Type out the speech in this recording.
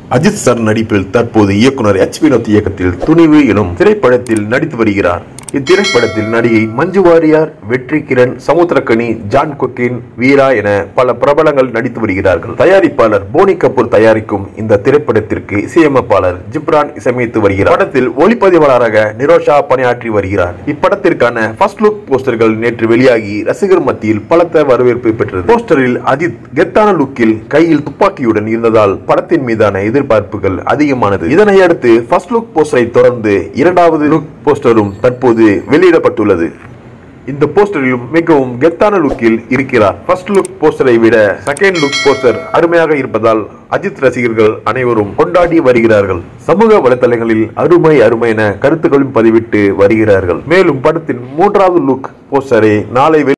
Ajith sir நடிப்பில் தற்போது இயக்குனர் எச் வினோத் இயக்கத்தில் துணிவு எனும் திரைப்படத்தில் நடித்து வருகிறார் இத்திரைப்படத்தில் நடிகை மஞ்சு வாரியார் வெற்றி கிரண் சமுத்திரக்கனி ஜான் கொக்கின் வீரா என பல பிரபலங்கள் நடித்து வருகிறார்கள் தயாரிப்பாளர் போனி கபூர் தயாரிக்கும் இந்த திரைப்படத்திற்கு இசையமைப்பாளர் ஜிப்ரான் இசையமைத்து வருகிறார் படத்தில் ஒளிப்பதிவாளராக நிரோஷா பணியாற்றி வருகிறார் இப்படத்திற்கான ஃபர்ஸ்ட் லுக் போஸ்டர்கள் நேற்று வெளியாகி ரசிகர் மத்தியில் பலத்த வரவேற்பு பெற்றது போஸ்டரில் அஜித் கெத்தான லுக்கில் கையில் துப்பாக்கியுடன் இருந்ததால் படத்தின் மீதான எதிர்பார்ப்புகள் அதிகமானது இதனை அடுத்து ஃபர்ஸ்ட் லுக் போஸ்டரை தொடர்ந்து இரண்டாவது லுக் போஸ்டரும் தற்போது வெளியிடப்பட்டுள்ளது இந்த போஸ்டரிலும் மிகவும் கெத்தான லுக்கில் இருக்கிறார் ஃபர்ஸ்ட் லுக் போஸ்டரை விட செகண்ட் லுக் போஸ்டர் அருமையாக இருப்பதால் அஜித் ரசிகர்கள் அனைவரும் கொண்டாடி வருகிறார்கள் சமூக வலைத்தளங்களில் அருமை அருமை என கருத்துக்களும் பதிவிட்டு வருகிறார்கள் மேலும் படத்தின் மூன்றாவது லுக் போஸ்டரை நாளை வெளி-